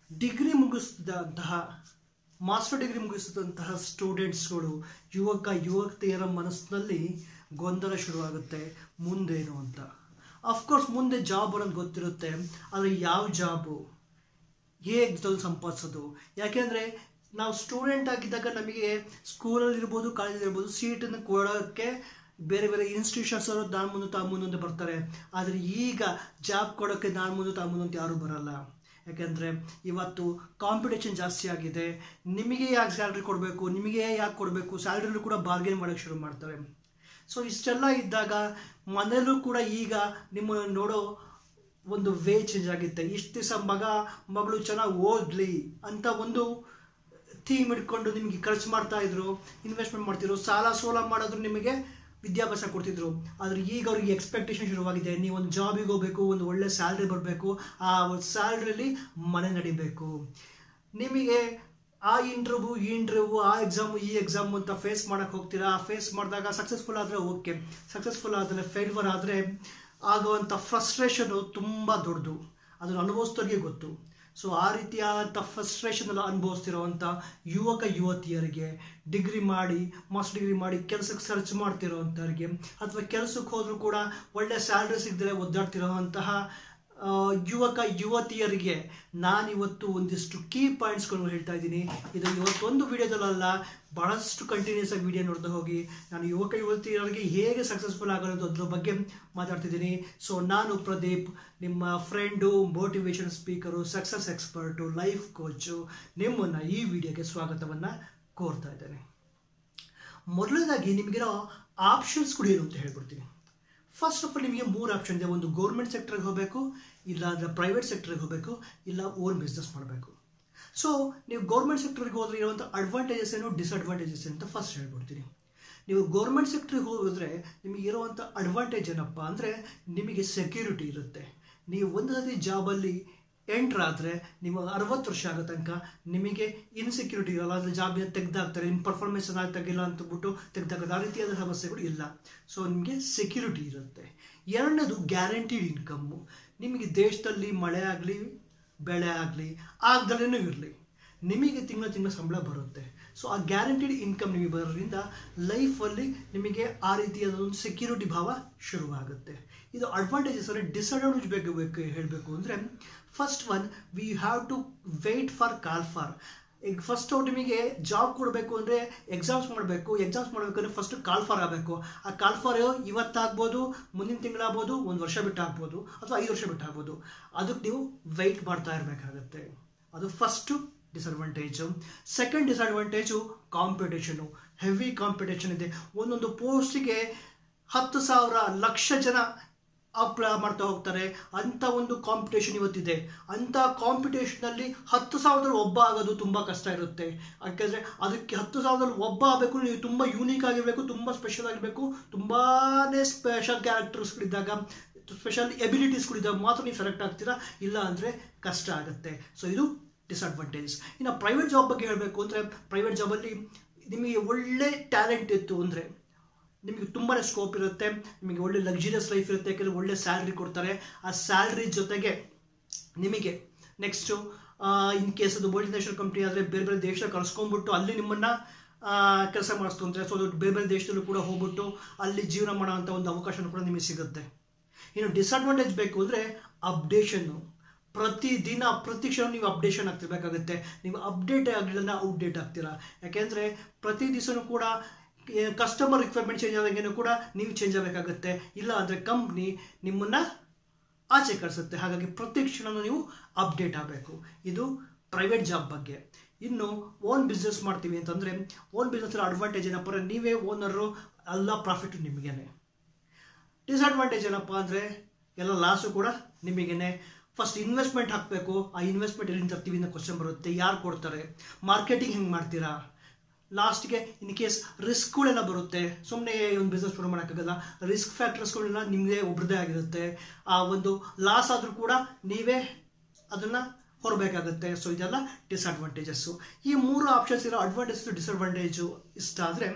degree ಮುಗಿಸಿದಂತಹ master degree ಮುಗಿಸಿದಂತಹ ಸ್ಟೂಡೆಂಟ್ಸ್ಗಳು ಯುವಕ ಯುವತಿಯರ ಮನಸ್ಸಿನಲ್ಲಿ ಗೊಂದಲ ಶುರುವಾಗುತ್ತೆ ಮುಂದೇನು ಅಂತ ಅಫ್ಕೋರ್ಸ್ ಮುಂದೆ ಜಾಬ್ ಅನ್ನೋದು ಗೊತ್ತಿರುತ್ತೆ ಆದರೆ ಯಾವ ಜಾಬು ಹೇಗೆ ದುಡ್ಡು ಸಂಪಾದಿಸೋದು ಯಾಕೆಂದರೆ ನಾವು ಸ್ಟೂಡೆಂಟ್ ಆಗಿದ್ದಾಗ ನಮಗೆ ಸ್ಕೂಲಲ್ಲಿ ಇರ್ಬೋದು ಕಾಲೇಜಲ್ಲಿ ಇರ್ಬೋದು ಸೀಟನ್ನು ಕೊಡೋಕ್ಕೆ ಬೇರೆ ಬೇರೆ ಇನ್ಸ್ಟಿಟ್ಯೂಷನ್ಸ್ ಅವರು ನಾನು ಮುಂದೆ ತಾ ಮುಂದೆ ಅಂತ ಬರ್ತಾರೆ ಆದರೆ ಈಗ ಜಾಬ್ ಕೊಡೋಕ್ಕೆ ನಾನು ಮುಂದೆ ತಾ ಮುಂದೆ ಅಂತ ಯಾರೂ ಬರಲ್ಲ ಯಾಕೆಂದರೆ ಇವತ್ತು ಕಾಂಪಿಟೇಷನ್ ಜಾಸ್ತಿ ಆಗಿದೆ ನಿಮಗೆ ಯಾಕೆ ಸ್ಯಾಲ್ರಿ ಕೊಡಬೇಕು ನಿಮಗೆ ಯಾಕೆ ಕೊಡಬೇಕು ಸ್ಯಾಲ್ರಿಲೂ ಕೂಡ ಬಾರ್ಗೇನ್ ಮಾಡೋಕ್ಕೆ ಶುರು ಮಾಡ್ತಾರೆ ಸೊ ಇಷ್ಟೆಲ್ಲ ಇದ್ದಾಗ ಮನೇಲೂ ಕೂಡ ಈಗ ನಿಮ್ಮನ್ನು ನೋಡೋ ಒಂದು ವೇ ಚೇಂಜ್ ಆಗುತ್ತೆ ಇಷ್ಟು ದಿವಸ ಮಗ ಮಗಳು ಚೆನ್ನಾಗಿ ಓದಲಿ ಅಂತ ಒಂದು ಥೀಮ್ ಇಟ್ಕೊಂಡು ನಿಮಗೆ ಖರ್ಚು ಮಾಡ್ತಾ ಇದ್ರು ಇನ್ವೆಸ್ಟ್ಮೆಂಟ್ ಮಾಡ್ತಿದ್ರು ಸಾಲ ಸೋಲ ಮಾಡಿದ್ರು ನಿಮಗೆ ವಿದ್ಯಾಭ್ಯಾಸ ಕೊಡ್ತಿದ್ರು ಆದರೆ ಈಗ ಅವ್ರಿಗೆ ಎಕ್ಸ್ಪೆಕ್ಟೇಷನ್ ಶುರುವಾಗಿದೆ ನೀವು ಒಂದು ಜಾಬಿಗೆ ಹೋಗಬೇಕು ಒಂದು ಒಳ್ಳೆ ಸ್ಯಾಲ್ರಿ ಬರಬೇಕು ಆ ಒಂದು ಸ್ಯಾಲ್ರಿಲಿ ಮನೆ ನಡಿಬೇಕು ನಿಮಗೆ ಆ ಇಂಟರ್ವ್ಯೂ ಈ ಇಂಟರ್ವ್ಯೂ ಆ ಎಕ್ಸಾಮು ಈ ಎಕ್ಸಾಮು ಅಂತ ಫೇಸ್ ಮಾಡೋಕ್ಕೆ ಹೋಗ್ತೀರಾ ಫೇಸ್ ಮಾಡಿದಾಗ ಸಕ್ಸಸ್ಫುಲ್ ಆದರೆ ಓಕೆ ಸಕ್ಸಸ್ಫುಲ್ ಆದರೆ ಫೇಲ್ವರ್ ಆದರೆ ಆಗುವಂಥ ಫ್ರಸ್ಟ್ರೇಷನು ತುಂಬ ದೊಡ್ಡದು ಅದನ್ನು ಅನುಭವಿಸಿದವ್ರಿಗೆ ಗೊತ್ತು ಸೊ ಆ ರೀತಿಯಾದಂಥ ಫ್ರಸ್ಟ್ರೇಷನ್ ಎಲ್ಲ ಅನುಭವಿಸ್ತಿರೋವಂಥ ಯುವಕ ಯುವತಿಯರಿಗೆ ಡಿಗ್ರಿ ಮಾಡಿ ಮಾಸ್ಟರ್ ಡಿಗ್ರಿ ಮಾಡಿ ಕೆಲಸಕ್ಕೆ ಸರ್ಚ್ ಮಾಡ್ತಿರೋವಂಥವ್ರಿಗೆ ಅಥವಾ ಕೆಲಸಕ್ಕೆ ಹೋದರೂ ಕೂಡ ಒಳ್ಳೆ ಸ್ಯಾಲ್ರಿ ಸಿಗದೆ ಒದ್ದಾಡ್ತಿರೋವಂತಹ ಆ, ಯುವಕ ಯುವತಿಯರಿಗೆ ನಾನಿವತ್ತು ಒಂದಿಷ್ಟು ಕೀ ಪಾಯಿಂಟ್ಸ್ಗಳನ್ನು ಹೇಳ್ತಾ ಇದ್ದೀನಿ ಇದು ಇವತ್ತೊಂದು ವಿಡಿಯೋದಲ್ಲ ಬಹಳಷ್ಟು ಕಂಟಿನ್ಯೂಸ್ ಆಗಿ ವಿಡಿಯೋ ನೋಡ್ತಾ ಹೋಗಿ ನಾನು ಯುವಕ ಯುವತಿಯರಿಗೆ ಹೇಗೆ ಸಕ್ಸಸ್ಫುಲ್ ಆಗೋದು ಅದ್ರ ಬಗ್ಗೆ ಮಾತಾಡ್ತಿದ್ದೀನಿ ಸೊ ನಾನು ಪ್ರದೀಪ್ ನಿಮ್ಮ friend motivation speaker success expert life coach ನಿಮ್ಮನ್ನು ಈ ವಿಡಿಯೋಗೆ ಸ್ವಾಗತವನ್ನು ಕೋರ್ತಾ ಇದ್ದೇನೆ ಮೊದಲನೇದಾಗಿ ನಿಮಗಿರೋ ಆಪ್ಷನ್ಸ್ ಕೂಡ ಏನು ಅಂತ ಹೇಳ್ಬಿಡ್ತೀನಿ ಫಸ್ಟ್ ಆಫ್ ಆಲ್ ನಿಮಗೆ ಮೂರು ಆಪ್ಷನ್ ಇದೆ ಒಂದು ಗೌರ್ಮೆಂಟ್ ಸೆಕ್ಟರ್ಗೆ ಹೋಗಬೇಕು ಇಲ್ಲ ಅಂದರೆ ಪ್ರೈವೇಟ್ ಸೆಕ್ಟರ್ಗೆ ಹೋಗಬೇಕು ಇಲ್ಲ ಓನ್ ಬಿಸ್ನೆಸ್ ಮಾಡಬೇಕು ಸೊ ನೀವು ಗೌರ್ಮೆಂಟ್ ಸೆಕ್ಟರ್ಗೆ ಹೋದ್ರೆ ಇರುವಂಥ ಅಡ್ವಾಂಟೇಜಸ್ ಏನು ಡಿಸ್ಅಡ್ವಾಂಟೇಜಸ್ ಏನು ಅಂತ ಫಸ್ಟ್ ಹೇಳ್ಬಿಡ್ತೀನಿ ನೀವು ಗೌರ್ಮೆಂಟ್ ಸೆಕ್ಟ್ರಿಗೆ ಹೋದ್ರೆ ನಿಮಗೆ ಇರುವಂಥ ಅಡ್ವಾಂಟೇಜ್ ಏನಪ್ಪ ಅಂದರೆ ನಿಮಗೆ ಸೆಕ್ಯೂರಿಟಿ ಇರುತ್ತೆ ನೀವು ಒಂದು ಸತಿ ಜಾಬಲ್ಲಿ ಎಂಟ್ರ್ ಆದರೆ ನೀವು ಅರವತ್ತು ವರ್ಷ ಆಗೋ ತನಕ ನಿಮಗೆ ಇನ್ಸೆಕ್ಯೂರಿಟಿ ಇರಲ್ಲ ಅಂದರೆ ಜಾಬಿನ ತೆಗೆದಾಕ್ತಾರೆ ನಿಮ್ಮ ಪರ್ಫಾರ್ಮೆನ್ಸ್ ಚೆನ್ನಾಗಿ ತೆಗಿಲ್ಲ ಅಂತಬಿಟ್ಟು ತೆಗೆದಾಕೋದು ಆ ರೀತಿಯಾದ ಸಮಸ್ಯೆಗಳು ಇಲ್ಲ ಸೊ ನಿಮಗೆ ಸೆಕ್ಯೂರಿಟಿ ಇರುತ್ತೆ ಎರಡನೇದು ಗ್ಯಾರಂಟಿಡ್ ಇನ್ಕಮ್ಮು ನಿಮಗೆ ದೇಶದಲ್ಲಿ ಮಳೆ ಆಗಲಿ ಬೆಳೆ ಆಗಲಿ ಆಗ್ದಲೇ ಇರಲಿ ನಿಮಗೆ ತಿಂಗಳ ತಿಂಗಳ ಸಂಬಳ ಬರುತ್ತೆ ಸೊ ಆ ಗ್ಯಾರಂಟಿಡ್ ಇನ್ಕಮ್ ನಿಮಗೆ ಬರೋದ್ರಿಂದ ಲೈಫಲ್ಲಿ ನಿಮಗೆ ಆ ರೀತಿಯಾದ ಒಂದು ಸೆಕ್ಯೂರಿಟಿ ಭಾವ ಶುರುವಾಗುತ್ತೆ ಇದು ಅಡ್ವಾಂಟೇಜಸ್ ಅಂದರೆ ಡಿಸಡ್ವಾಂಟೇಜ್ ಬೇಕು ಬೇಕು ಹೇಳಬೇಕು ಅಂದರೆ first one we have to wait for call for ಈಗ ಫಸ್ಟ್ ನಿಮಗೆ ಜಾಬ್ ಕೊಡಬೇಕು ಅಂದರೆ ಎಕ್ಸಾಮ್ಸ್ ಮಾಡಬೇಕು ಎಕ್ಸಾಮ್ಸ್ ಮಾಡಬೇಕಂದ್ರೆ ಫಸ್ಟ್ ಕಾಲ್ ಫಾರ್ ಆಗಬೇಕು ಆ ಕಾಲ್ ಫಾರ್ ಇವತ್ತಾಗ್ಬೋದು ಮುಂದಿನ ತಿಂಗಳಾಗ್ಬೋದು ಒಂದು ವರ್ಷ ಬಿಟ್ಟು ಆಗ್ಬೋದು ಅಥವಾ ಐದು ವರ್ಷ ಬಿಟ್ಟು ಆಗ್ಬೋದು ಅದಕ್ಕೆ ನೀವು ವೆಯ್ಟ್ ಮಾಡ್ತಾ ಇರಬೇಕಾಗತ್ತೆ ಅದು first disadvantage second disadvantage competition heavy competition ಇದೆ ಒಂದೊಂದು ಪೋಸ್ಟಿಗೆ ಹತ್ತು ಸಾವಿರ ಲಕ್ಷ ಜನ ಅಪ್ಲೈ ಮಾಡ್ತಾ ಹೋಗ್ತಾರೆ ಅಂಥ ಒಂದು ಕಾಂಪಿಟೇಷನ್ ಇವತ್ತಿದೆ ಅಂಥ ಕಾಂಪಿಟೇಷನಲ್ಲಿ ಹತ್ತು ಸಾವಿರದಲ್ಲಿ ಒಬ್ಬ ಆಗೋದು ತುಂಬ ಕಷ್ಟ ಇರುತ್ತೆ ಯಾಕೆಂದರೆ ಅದಕ್ಕೆ ಹತ್ತು ಸಾವಿರದಲ್ಲಿ ಒಬ್ಬ ಆಗಬೇಕು ನೀವು ತುಂಬ ಯೂನಿಕ್ ಆಗಿರಬೇಕು ತುಂಬ ಸ್ಪೆಷಲ್ ಆಗಿರಬೇಕು ತುಂಬಾ ಸ್ಪೆಷಲ್ ಕ್ಯಾರೆಕ್ಟರ್ಸ್ಗಳಿದ್ದಾಗ ಸ್ಪೆಷಲ್ ಎಬಿಲಿಟೀಸ್ಗಳಿದ್ದಾಗ ಮಾತ್ರ ನೀವು ಸೆಲೆಕ್ಟ್ ಆಗ್ತೀರಾ ಇಲ್ಲ ಅಂದರೆ ಕಷ್ಟ ಆಗುತ್ತೆ ಸೊ ಇದು ಡಿಸಡ್ವಾಂಟೇಜ್ ಇನ್ನು ಪ್ರೈವೇಟ್ ಜಾಬ್ ಬಗ್ಗೆ ಹೇಳಬೇಕು ಅಂದರೆ ಪ್ರೈವೇಟ್ ಜಾಬಲ್ಲಿ ನಿಮಗೆ ಒಳ್ಳೆ ಟ್ಯಾಲೆಂಟ್ ಇತ್ತು ಅಂದರೆ ನಿಮಗೆ ತುಂಬಾ ಸ್ಕೋಪ್ ಇರುತ್ತೆ ನಿಮಗೆ ಒಳ್ಳೆ ಲಕ್ಸುರಿಯಸ್ ಲೈಫ್ ಇರುತ್ತೆ ಯಾಕೆಂದರೆ ಒಳ್ಳೆ ಸ್ಯಾಲ್ರಿ ಕೊಡ್ತಾರೆ ಆ ಸ್ಯಾಲ್ರಿ ಜೊತೆಗೆ ನಿಮಗೆ ನೆಕ್ಸ್ಟು ಇನ್ ಕೇಸ್ ಅದು ಮಲ್ಟಿ ನ್ಯಾಷನಲ್ ಕಂಪ್ನಿ ಆದರೆ ಬೇರೆ ಬೇರೆ ದೇಶ ಕಳ್ಸ್ಕೊಂಡ್ಬಿಟ್ಟು ಅಲ್ಲಿ ನಿಮ್ಮನ್ನು ಕೆಲಸ ಮಾಡಿಸ್ಕೊಂತಾರೆ ಸೊ ಬೇರೆ ಬೇರೆ ದೇಶದಲ್ಲೂ ಕೂಡ ಹೋಗ್ಬಿಟ್ಟು ಅಲ್ಲಿ ಜೀವನ ಮಾಡೋವಂಥ ಒಂದು ಅವಕಾಶ ಕೂಡ ನಿಮಗೆ ಸಿಗುತ್ತೆ ಇನ್ನು ಡಿಸಡ್ವಾಂಟೇಜ್ ಬೇಕು ಅಂದರೆ ಅಪ್ಡೇಷನ್ನು ಪ್ರತಿದಿನ ಪ್ರತಿ ಕ್ಷಣ ನೀವು ಅಪ್ಡೇಷನ್ ಆಗ್ತಿರ್ಬೇಕಾಗುತ್ತೆ ನೀವು ಅಪ್ಡೇಟ್ ಆಗಲಿಲ್ಲ ಔಟ್ಡೇಟ್ ಆಗ್ತೀರಾ ಯಾಕೆಂದರೆ ಪ್ರತಿ ದಿವಸನೂ ಕೂಡ ಕಸ್ಟಮರ್ ರಿಕ್ವೈರ್ಮೆಂಟ್ ಚೇಂಜ್ ಆದಾಗೇನು ಕೂಡ ನೀವು ಚೇಂಜ್ ಆಗಬೇಕಾಗುತ್ತೆ ಇಲ್ಲ ಅಂದರೆ ಕಂಪ್ನಿ ನಿಮ್ಮನ್ನು ಆಚೆ ಕಳಿಸುತ್ತೆ ಹಾಗಾಗಿ ಪ್ರತಿ ಕ್ಷಣನೂ ನೀವು ಅಪ್ಡೇಟ್ ಆಗಬೇಕು ಇದು ಪ್ರೈವೇಟ್ ಜಾಬ್ ಬಗ್ಗೆ ಇನ್ನು ಓನ್ ಬಿಸ್ನೆಸ್ ಮಾಡ್ತೀವಿ ಅಂತಂದರೆ ಓನ್ ಬಿಸ್ನೆಸ್ ಅಡ್ವಾಂಟೇಜ್ ಏನಪ್ಪ ಅಂದರೆ ನೀವೇ ಓನರು ಎಲ್ಲ ಪ್ರಾಫಿಟ್ ನಿಮಗೇನೆ ಡಿಸಡ್ವಾಂಟೇಜ್ ಏನಪ್ಪ ಅಂದರೆ ಎಲ್ಲ ಲಾಸು ಕೂಡ ನಿಮಗೇನೆ ಫಸ್ಟ್ ಇನ್ವೆಸ್ಟ್ಮೆಂಟ್ ಹಾಕಬೇಕು ಆ ಇನ್ವೆಸ್ಟ್ಮೆಂಟ್ ಎಲ್ಲಿಂದ ತರ್ತೀವಿ ಅನ್ನೋ ಕ್ವಶನ್ ಬರುತ್ತೆ ಯಾರು ಕೊಡ್ತಾರೆ ಮಾರ್ಕೆಟಿಂಗ್ ಹೆಂಗೆ ಮಾಡ್ತೀರಾ ಲಾಸ್ಟ್ಗೆ ಇನ್ ಕೇಸ್ ರಿಸ್ಕ್ಗಳೆಲ್ಲ ಬರುತ್ತೆ ಸುಮ್ಮನೆ ಒಂದು ಬಿಸ್ನೆಸ್ ಶುರು ಮಾಡೋಕ್ಕಾಗಲ್ಲ ರಿಸ್ಕ್ ಫ್ಯಾಕ್ಟರ್ಸ್ಗಳೆಲ್ಲ ನಿಮ್ಮದೇ ಒಬ್ರದ್ದೇ ಆಗಿರುತ್ತೆ ಆ ಒಂದು ಲಾಸ್ ಆದರೂ ಕೂಡ ನೀವೇ ಅದನ್ನು ಹೊರಬೇಕಾಗುತ್ತೆ ಸೊ ಇದೆಲ್ಲ ಡಿಸ್ಅಡ್ವಾಂಟೇಜಸ್ಸು ಈ ಮೂರು ಆಪ್ಷನ್ಸ್ ಇರೋ ಅಡ್ವಾಂಟೇಜ್ ಡಿಸ್ಅಡ್ವಾಂಟೇಜು ಇಷ್ಟ ಆದರೆ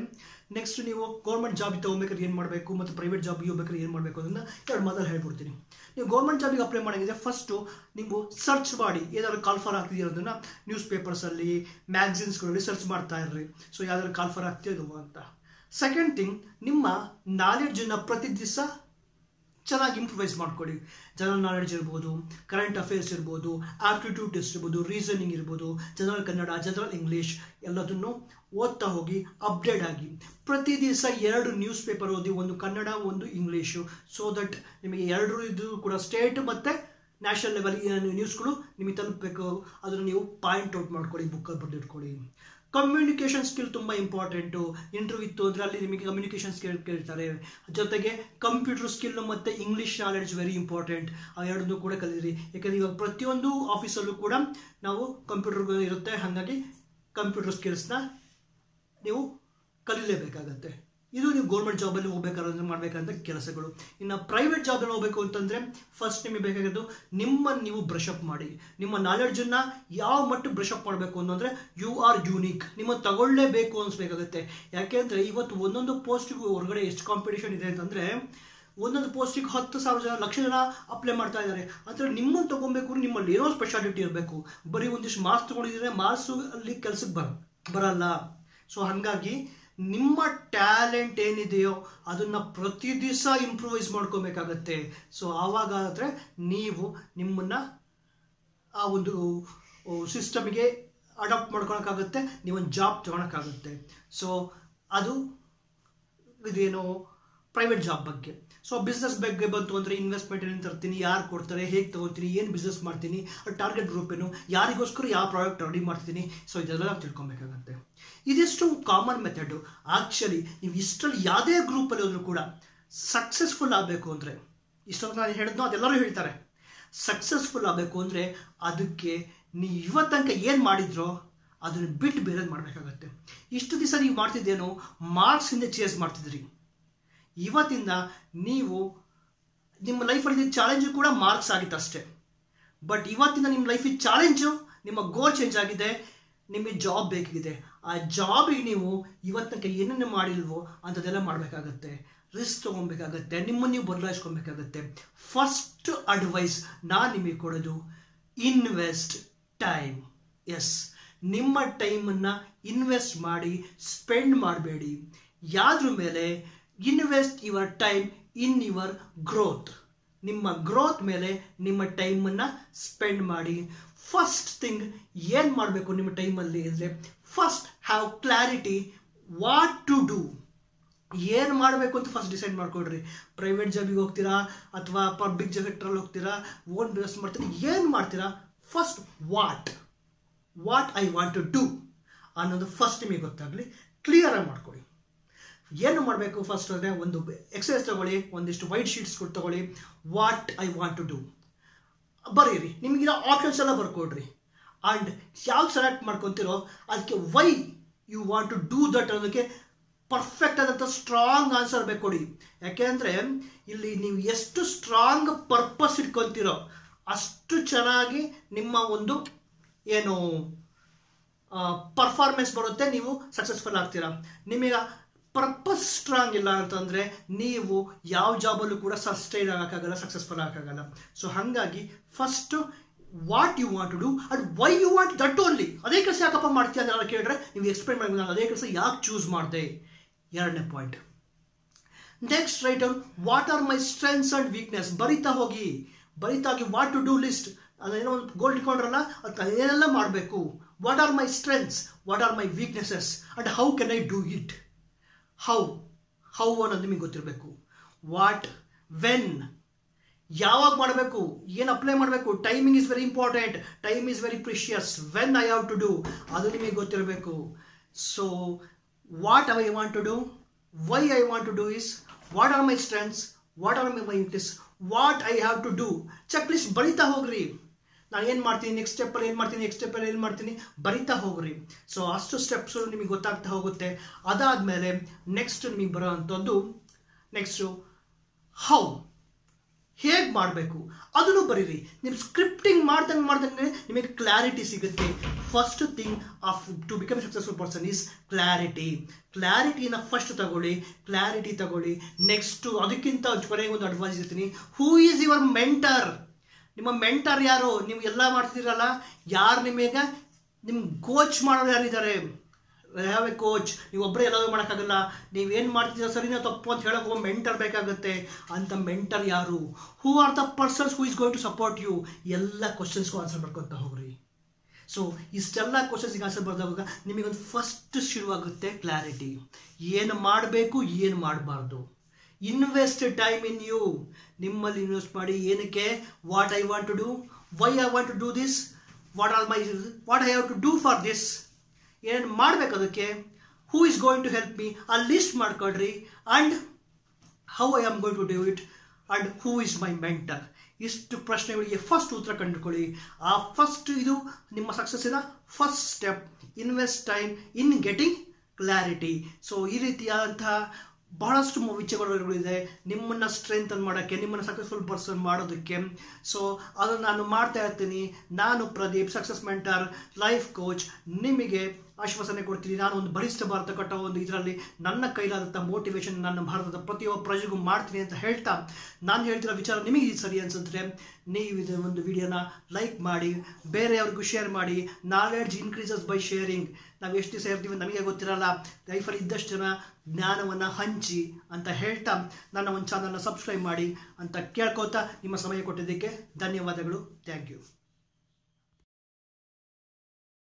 ನೆಕ್ಸ್ಟ್ ನೀವು ಗೌರ್ಮೆಂಟ್ ಜಾಬ್ ತೊಗೊಬೇಕಾದ್ರೆ ಏನು ಮಾಡಬೇಕು ಮತ್ತು ಪ್ರೈವೇಟ್ ಜಾಬ್ಗೆ ಹೋಗ್ಬೇಕಾದ್ರೆ ಏನು ಮಾಡಬೇಕು ಅದನ್ನು ಎರಡು ಮಾತಲ್ಲಿ ಹೇಳ್ಬಿಡ್ತೀನಿ ನೀವು ಗೌರ್ಮೆಂಟ್ ಜಾಬಿಗೆ ಅಪ್ಲೈ ಮಾಡಿದ್ರೆ ಫಸ್ಟು ನೀವು ಸರ್ಚ್ ಮಾಡಿ ಏನಾದ್ರು ಕಾಲ್ಫರ್ ಆಗ್ತಿದೆಯೋ ಅದನ್ನು ನ್ಯೂಸ್ ಪೇಪರ್ಸಲ್ಲಿ ಮ್ಯಾಗ್ಝಿನ್ಸ್ಗಳಲ್ಲಿ ಸರ್ಚ್ ಮಾಡ್ತಾ ಇರ್ರಿ ಸೊ ಯಾವ್ದಾದ್ರು ಕಾಲ್ಫರ್ ಆಗ್ತಿದೋ ಅಂತ ಸೆಕೆಂಡ್ ಥಿಂಗ್ ನಿಮ್ಮ ನಾಲೆಡ್ಜನ್ನು ಪ್ರತಿ ದಿವಸ ಚೆನ್ನಾಗಿ ಇಂಪ್ರೂವೈಸ್ ಮಾಡ್ಕೊಳ್ಳಿ ಜನರಲ್ ನಾಲೆಡ್ಜ್ ಇರ್ಬೋದು ಕರೆಂಟ್ ಅಫೇರ್ಸ್ ಇರ್ಬೋದು ಆಪ್ಟಿಟ್ಯೂಡ್ ಟೆಸ್ಟ್ ಇರ್ಬೋದು ರೀಸನಿಂಗ್ ಇರ್ಬೋದು ಜನರಲ್ ಕನ್ನಡ ಜನರಲ್ ಇಂಗ್ಲೀಷ್ ಎಲ್ಲದನ್ನು ಓದ್ತಾ ಹೋಗಿ ಅಪ್ಡೇಟ್ ಆಗಿ ಪ್ರತಿ ದಿವಸ ಎರಡು ನ್ಯೂಸ್ ಪೇಪರ್ ಓದಿ ಒಂದು ಕನ್ನಡ ಒಂದು ಇಂಗ್ಲೀಷು ಸೊ ದಟ್ ನಿಮಗೆ ಎರಡು ಇದು ಕೂಡ ಸ್ಟೇಟ್ ಮತ್ತು ನ್ಯಾಷನಲ್ ಲೆವೆಲ್ ನ್ಯೂಸ್ಗಳು ನಿಮಗೆ ತಲುಪಬೇಕು ಅದನ್ನು ನೀವು ಪಾಯಿಂಟ್ ಔಟ್ ಮಾಡ್ಕೊಳ್ಳಿ ಬುಕ್ಕಲ್ಲಿ ಬರೆದಿಟ್ಕೊಳ್ಳಿ ಕಮ್ಯುನಿಕೇಷನ್ ಸ್ಕಿಲ್ ತುಂಬ ಇಂಪಾರ್ಟೆಂಟು ಇಂಟರ್ವ್ಯೂ ಇತ್ತು ಅಂದರೆ ಅಲ್ಲಿ ನಿಮಗೆ ಕಮ್ಯುನಿಕೇಷನ್ ಸ್ಕಿಲ್ ಕೇಳ್ತಾರೆ ಜೊತೆಗೆ ಕಂಪ್ಯೂಟರ್ ಸ್ಕಿಲ್ಲು ಮತ್ತು ಇಂಗ್ಲೀಷ್ ನಾಲೆಡ್ಜ್ ವೆರಿ ಇಂಪಾರ್ಟೆಂಟ್ ಆ ಎರಡನ್ನೂ ಕೂಡ ಕಲಿಯಿರಿ ಯಾಕಂದರೆ ಇವಾಗ ಪ್ರತಿಯೊಂದು ಆಫೀಸಲ್ಲೂ ಕೂಡ ನಾವು ಕಂಪ್ಯೂಟರ್ ಇರುತ್ತೆ ಹಾಗಾಗಿ ಕಂಪ್ಯೂಟರ್ ಸ್ಕಿಲ್ಸ್ನ ನೀವು ಕಲೀಲೇಬೇಕಾಗತ್ತೆ ಇದು ನೀವು ಗೌರ್ಮೆಂಟ್ ಜಾಬಲ್ಲಿ ಹೋಗ್ಬೇಕಾದ್ರೆ ಮಾಡಬೇಕಂತ ಕೆಲಸಗಳು ಇನ್ನು ಪ್ರೈವೇಟ್ ಜಾಬಲ್ಲಿ ಹೋಗಬೇಕು ಅಂತಂದರೆ ಫಸ್ಟ್ ನಿಮಗೆ ಬೇಕಾಗಿದ್ದು ನಿಮ್ಮನ್ನು ನೀವು ಬ್ರಷ್ ಅಪ್ ಮಾಡಿ ನಿಮ್ಮ ನಾಲೆಡ್ಜನ್ನು ಯಾವ ಮಟ್ಟ ಬ್ರಷ್ ಅಪ್ ಮಾಡಬೇಕು ಅಂತಂದರೆ ಯು ಆರ್ ಯೂನಿಕ್ ನಿಮ್ಮ ತಗೊಳ್ಳೇಬೇಕು ಅನಿಸ್ಬೇಕಾಗತ್ತೆ ಯಾಕೆಂದರೆ ಇವತ್ತು ಒಂದೊಂದು ಪೋಸ್ಟಿಗೂ ಹೊರಗಡೆ ಎಷ್ಟು ಕಾಂಪಿಟೇಷನ್ ಇದೆ ಅಂತಂದರೆ ಒಂದೊಂದು ಪೋಸ್ಟಿಗೆ ಹತ್ತು ಸಾವಿರ ಜನ ಲಕ್ಷ ಜನ ಅಪ್ಲೈ ಮಾಡ್ತಾ ಇದ್ದಾರೆ ಅಂದರೆ ನಿಮ್ಮನ್ನು ತೊಗೊಬೇಕು ನಿಮ್ಮಲ್ಲಿ ಏನೋ ಸ್ಪೆಷಾಲಿಟಿ ಇರಬೇಕು ಬರೀ ಒಂದಿಷ್ಟು ಮಾರ್ಕ್ಸ್ ತೊಗೊಂಡಿದ್ರೆ ಮಾರ್ಕ್ಸು ಅಲ್ಲಿ ಕೆಲಸಕ್ಕೆ ಬರ ಬರಲ್ಲ ಸೊ ಹಾಗಾಗಿ ನಿಮ್ಮ ಟ್ಯಾಲೆಂಟ್ ಏನಿದೆಯೋ ಅದನ್ನು ಪ್ರತಿ ದಿವಸ ಇಂಪ್ರೂವೈಸ್ ಮಾಡ್ಕೋಬೇಕಾಗತ್ತೆ ಸೊ ಆವಾಗ ಆದರೆ ನೀವು ನಿಮ್ಮನ್ನು ಆ ಒಂದು ಸಿಸ್ಟಮ್ಗೆ ಅಡಾಪ್ಟ್ ಮಾಡ್ಕೊಳಕ್ಕಾಗುತ್ತೆ ನೀವೊಂದು ಜಾಬ್ ತೊಗೊಳಕ್ಕಾಗುತ್ತೆ ಸೊ ಅದು ಇದೇನು ಪ್ರೈವೇಟ್ ಜಾಬ್ ಬಗ್ಗೆ ಸೊ ಬಿಸ್ನೆಸ್ ಬಗ್ಗೆ ಬಂತು ಅಂದರೆ ಇನ್ವೆಸ್ಟ್ಮೆಂಟ್ ಏನು ತರ್ತೀನಿ ಯಾರು ಕೊಡ್ತಾರೆ ಹೇಗೆ ತೊಗೋತೀನಿ ಏನು ಬಿಸ್ನೆಸ್ ಮಾಡ್ತೀನಿ ಟಾರ್ಗೆಟ್ ಗ್ರೂಪ್ ಏನು ಯಾರಿಗೋಸ್ಕರ ಯಾವ ಪ್ರಾಡಕ್ಟ್ ರೆಡಿ ಮಾಡ್ತೀನಿ ಸೊ ಇದೆಲ್ಲ ನಾವು ತಿಳ್ಕೊಬೇಕಾಗತ್ತೆ ಇದಿಷ್ಟು ಕಾಮನ್ ಮೆಥಡು ಆ್ಯಕ್ಚುಲಿ ನೀವು ಇಷ್ಟರಲ್ಲಿ ಯಾವುದೇ ಗ್ರೂಪಲ್ಲಿ ಹೋದರೂ ಕೂಡ ಸಕ್ಸಸ್ಫುಲ್ ಆಗಬೇಕು ಅಂದರೆ ಇಷ್ಟೊಂದು ನಾನು ಹೇಳಿದ್ನೋ ಅದೆಲ್ಲರೂ ಹೇಳ್ತಾರೆ ಸಕ್ಸಸ್ಫುಲ್ ಆಗಬೇಕು ಅಂದರೆ ಅದಕ್ಕೆ ನೀವು ಇವತ್ತು ತನಕ ಏನು ಮಾಡಿದ್ರೋ ಅದನ್ನು ಬಿಟ್ಟು ಬೇರೆದು ಮಾಡಬೇಕಾಗತ್ತೆ ಇಷ್ಟು ದಿವಸ ನೀವು ಮಾಡ್ತಿದ್ದೇನೋ ಮಾರ್ಕ್ಸಿಂದ ಚೇಸ್ ಮಾಡ್ತಿದ್ರಿ ಇವತ್ತಿಂದ ನೀವು ನಿಮ್ಮ ಲೈಫಲ್ಲಿ ಚಾಲೆಂಜು ಕೂಡ ಮಾರ್ಕ್ಸ್ ಆಗಿತ್ತು ಅಷ್ಟೇ ಬಟ್ ಇವತ್ತಿಂದ ನಿಮ್ಮ ಲೈಫಿಗೆ ಚಾಲೆಂಜು ನಿಮ್ಮ ಗೋಲ್ ಚೇಂಜ್ ಆಗಿದೆ ನಿಮಗೆ ಜಾಬ್ ಬೇಕಾಗಿದೆ ಆ ಜಾಬಿಗೆ ನೀವು ಇವತ್ತನಕ ಏನೇನು ಮಾಡಿಲ್ವೋ ಅಂಥದ್ದೆಲ್ಲ ಮಾಡಬೇಕಾಗತ್ತೆ ರಿಸ್ಕ್ ತೊಗೊಬೇಕಾಗತ್ತೆ ನಿಮ್ಮನ್ನು ನೀವು ಬದಲಾಯಿಸ್ಕೊಬೇಕಾಗತ್ತೆ ಫಸ್ಟ್ ಅಡ್ವೈಸ್ ನಾನು ನಿಮಗೆ ಕೊಡೋದು ಇನ್ವೆಸ್ಟ್ ಟೈಮ್ ಎಸ್ ನಿಮ್ಮ ಟೈಮನ್ನು ಇನ್ವೆಸ್ಟ್ ಮಾಡಿ ಸ್ಪೆಂಡ್ ಮಾಡಬೇಡಿ ಯಾದ್ರ ಮೇಲೆ invest your time in your growth ನಿಮ್ಮ ಗ್ರೋತ್ ಮೇಲೆ ನಿಮ್ಮ ಟೈಮನ್ನು ಸ್ಪೆಂಡ್ ಮಾಡಿ ಫಸ್ಟ್ ಥಿಂಗ್ ಏನು ಮಾಡಬೇಕು ನಿಮ್ಮ ಟೈಮಲ್ಲಿ ಅಂದರೆ first have clarity what to do ಏನು ಮಾಡಬೇಕು ಅಂತ ಫಸ್ಟ್ ಡಿಸೈಡ್ ಮಾಡ್ಕೊಡ್ರಿ ಪ್ರೈವೇಟ್ ಜಾಬಿಗೆ ಹೋಗ್ತೀರಾ ಅಥವಾ ಪಬ್ಲಿಕ್ ಸೆಕ್ಟ್ರಲ್ಲಿ ಹೋಗ್ತೀರಾ ಓನ್ ಬಿಸ್ನೆಸ್ ಮಾಡ್ತೀರಾ ಏನು ಮಾಡ್ತೀರಾ first what what I want to do ಅನ್ನೋದು ಫಸ್ಟ್ ನಿಮಗೆ ಗೊತ್ತಾಗಲಿ ಕ್ಲಿಯರಾಗಿ ಮಾಡ್ಕೊಳ್ಳಿ ಏನು ಮಾಡಬೇಕು ಫಸ್ಟ್ ಅಂದರೆ ಒಂದು ಎಕ್ಸಸೈಸ್ ತಗೊಳ್ಳಿ ಒಂದಿಷ್ಟು ವೈಟ್ ಶೀಟ್ಸ್ ಕೊಟ್ಟು ತಗೊಳ್ಳಿ what I want to do ಬರೀರಿ ನಿಮಗಿರೋ ಆಪ್ಷನ್ಸ್ ಎಲ್ಲ ಬರ್ಕೊಡ್ರಿ ಆ್ಯಂಡ್ ಯಾವ್ದು ಸೆಲೆಕ್ಟ್ ಮಾಡ್ಕೊತೀರೋ ಅದಕ್ಕೆ why you want to do that ಅನ್ನೋದಕ್ಕೆ ಪರ್ಫೆಕ್ಟ್ ಆದಂಥ ಸ್ಟ್ರಾಂಗ್ ಆನ್ಸರ್ ಬೇಕು ಕೊಡಿ ಯಾಕೆಂದರೆ ಇಲ್ಲಿ ನೀವು ಎಷ್ಟು ಸ್ಟ್ರಾಂಗ್ ಪರ್ಪಸ್ ಇಟ್ಕೊತೀರೋ ಅಷ್ಟು ಚೆನ್ನಾಗಿ ನಿಮ್ಮ ಒಂದು ಏನು ಪರ್ಫಾರ್ಮೆನ್ಸ್ ಬರುತ್ತೆ ನೀವು ಸಕ್ಸಸ್ಫುಲ್ ಆಗ್ತೀರಾ ನಿಮಗೆ ಪರ್ಪಸ್ ಸ್ಟ್ರಾಂಗ್ ಇಲ್ಲ ಅಂತಂದರೆ ನೀವು ಯಾವ ಜಾಬಲ್ಲೂ ಕೂಡ ಸಸ್ಟೈನ್ ಆಗೋಕ್ಕಾಗಲ್ಲ ಸಕ್ಸಸ್ಫುಲ್ ಆಗೋಕ್ಕಾಗಲ್ಲ ಸೊ ಹಾಗಾಗಿ first what you want to do and why you want that only ಅದೇ ಕೆಲಸ ಯಾಕಪ್ಪ ಮಾಡ್ತೀಯ ಅಂತ ಕೇಳಿದ್ರೆ ನೀವು ಎಕ್ಸ್ಪ್ಲೈನ್ ಮಾಡಿ ನಾನು ಅದೇ ಕೆಲಸ ಯಾಕೆ ಚೂಸ್ ಮಾಡಿದೆ ಎರಡನೇ point next right what are my strengths and weakness ಬರಿತಾ ಹೋಗಿ ಬರಿತಾ ಹೋಗಿ ವಾಟ್ ಟು ಡೂ ಲಿಸ್ಟ್ ಅದೇನೋ ಒಂದು ಗೋಲ್ ಇಟ್ಕೊಂಡ್ರಲ್ಲ ಅದು ಏನೆಲ್ಲ ಮಾಡಬೇಕು what are my strengths what are my weaknesses and how can I do it how how ಅನ್ನೋದು ನಿಮಗೆ ಗೊತ್ತಿರಬೇಕು ವಾಟ್ ವೆನ್ ಯಾವಾಗ ಮಾಡಬೇಕು ಏನು ಅಪ್ಲೈ ಮಾಡಬೇಕು timing is very important time is very precious when I have to do ಅದು ನಿಮಗೆ ಗೊತ್ತಿರಬೇಕು so what I want to do why I want to do is what are my strengths what are my weakness what I have to do checklist ಬರಿತಾ ಹೋಗ್ರಿ ನಾನು ಏನು ಮಾಡ್ತೀನಿ next ಸ್ಟೆಪ್ಪಲ್ಲಿ ಏನು ಮಾಡ್ತೀನಿ ನೆಕ್ಸ್ಟ್ ಸ್ಟೆಪ್ಪಲ್ಲಿ ಏನು ಮಾಡ್ತೀನಿ ಬರಿತಾ ಹೋಗ್ರಿ ಸೊ ಅಷ್ಟು ಸ್ಟೆಪ್ಸು ನಿಮಗೆ ಗೊತ್ತಾಗ್ತಾ ಹೋಗುತ್ತೆ ಅದಾದಮೇಲೆ ನೆಕ್ಸ್ಟ್ ನಿಮಗೆ ಬರೋ ಅಂಥದ್ದು ನೆಕ್ಸ್ಟು ಹೌ ಹೇಗೆ ಮಾಡಬೇಕು ಅದನ್ನು ಬರೀರಿ ನೀವು ಸ್ಕ್ರಿಪ್ಟಿಂಗ್ ಮಾಡ್ದಂಗೆ ಮಾಡ್ದಂಗೆ ನಿಮಗೆ ಕ್ಲಾರಿಟಿ ಸಿಗುತ್ತೆ first thing of to become successful person is clarity ಕ್ಲಾರಿಟಿನ ಫಸ್ಟ್ ತಗೊಳ್ಳಿ ಕ್ಲಾರಿಟಿ ತಗೊಳ್ಳಿ ನೆಕ್ಸ್ಟು ಅದಕ್ಕಿಂತ ಕೊನೆಗೆ ಒಂದು ಅಡ್ವೈಸ್ ಇರ್ತೀನಿ ಹೂ ಈಸ್ ಯುವರ್ ಮೆಂಟರ್ ನಿಮ್ಮ ಮೆಂಟರ್ ಯಾರು ನೀವು ಎಲ್ಲ ಮಾಡ್ತಿದ್ದೀರಲ್ಲ ಯಾರು ನಿಮಗೆ ನಿಮ್ಮ ಕೋಚ್ ಮಾಡೋರು ಯಾರಿದ್ದಾರೆ ಹ್ಯಾವ್ ಎ ಕೋಚ್ ನೀವು ಒಬ್ಬರೇ ಎಲ್ಲವೂ ಮಾಡೋಕ್ಕಾಗಲ್ಲ ನೀವೇನು ಮಾಡ್ತಿದ್ದೀರ ಸರಿನಾ ತಪ್ಪು ಅಂತ ಹೇಳೋಕೆ ಒಬ್ಬ ಮೆಂಟರ್ ಬೇಕಾಗುತ್ತೆ ಅಂತ ಮೆಂಟರ್ ಯಾರು who are the persons who is going to support you ಎಲ್ಲ ಕ್ವಶನ್ಸ್ಗೂ ಆನ್ಸರ್ ಮಾಡ್ಕೊತ ಹೋಗ್ರಿ ಸೊ ಇಷ್ಟೆಲ್ಲ ಕ್ವಶನ್ಸ್ಗೆ ಆನ್ಸರ್ ಬರೆದಾಗ ನಿಮಗೊಂದು ಫಸ್ಟ್ ಶುರುವಾಗುತ್ತೆ ಕ್ಲಾರಿಟಿ ಏನು ಮಾಡಬೇಕು ಏನು ಮಾಡಬಾರ್ದು ಇನ್ವೆಸ್ಟ್ ಟೈಮ್ ಇನ್ ಯು ನಿಮ್ಮಲ್ಲಿ ಇನ್ವೆಸ್ಟ್ ಮಾಡಿ ಏನಕ್ಕೆ what I want to do why I want to do this what are my what I have to do for this ಏನು ಮಾಡಬೇಕು ಅದಕ್ಕೆ who is going to help me ಆ list ಮಾಡ್ಕೊಳ್ರಿ and how I am going to do it and who is my mentor ಇಷ್ಟು ಪ್ರಶ್ನೆಗಳಿಗೆ first ಉತ್ತರ ಕಂಡುಕೊಳ್ಳಿ ಆ ಫಸ್ಟ್ ಇದು ನಿಮ್ಮ ಸಕ್ಸಸ್ಸಿನ first step invest time in getting clarity so ಈ ರೀತಿಯಾದಂತಹ ಬಹಳಷ್ಟು ವಿಚಾರಗಳು ಇದೆ ನಿಮ್ಮನ್ನು ಸ್ಟ್ರೆಂಥನ್ ಮಾಡೋಕ್ಕೆ ನಿಮ್ಮನ್ನು ಸಕ್ಸಸ್ಫುಲ್ ಪರ್ಸನ್ ಮಾಡೋದಕ್ಕೆ ಸೊ ಅದನ್ನು ನಾನು ಮಾಡ್ತಾ ಇರ್ತೀನಿ ನಾನು Pradeep success mentor life coach ನಿಮಗೆ ಆಶ್ವಾಸನೆ ಕೊಡ್ತೀನಿ ನಾನು ಒಂದು ಬಲಿಷ್ಠ ಭಾರತ ಕಟ್ಟೋ ಒಂದು ಇದರಲ್ಲಿ ನನ್ನ ಕೈಲಾದಂಥ ಮೋಟಿವೇಶನ್ ನನ್ನ ಭಾರತದ ಪ್ರತಿಯೊಬ್ಬ ಪ್ರಜೆಗೂ ಮಾಡ್ತೀನಿ ಅಂತ ಹೇಳ್ತಾ ನಾನು ಹೇಳ್ತಿರೋ ವಿಚಾರ ನಿಮಗೆ ಇದು ಸರಿ ಅನ್ಸಿದ್ರೆ ನೀವು ಇದು ಒಂದು ವಿಡಿಯೋನ ಲೈಕ್ ಮಾಡಿ ಬೇರೆಯವ್ರಿಗೂ ಶೇರ್ ಮಾಡಿ ನಾಲೆಡ್ಜ್ ಇನ್ಕ್ರೀಸಸ್ ಬೈ ಶೇರಿಂಗ್ ನಾವು ಎಷ್ಟು ದಿವಸ ಇರ್ತೀವಿ ನಮಗೆ ಗೊತ್ತಿರಲ್ಲ ಲೈಫಲ್ಲಿ ಇದ್ದಷ್ಟು ಜನ ಜ್ಞಾನವನ್ನು ಹಂಚಿ ಅಂತ ಹೇಳ್ತಾ ನನ್ನ ಒಂದು ಚಾನಲ್ನ ಸಬ್ಸ್ಕ್ರೈಬ್ ಮಾಡಿ ಅಂತ ಕೇಳ್ಕೊತಾ ನಿಮ್ಮ ಸಮಯ ಕೊಟ್ಟಿದ್ದಕ್ಕೆ ಧನ್ಯವಾದಗಳು ಥ್ಯಾಂಕ್ ಯು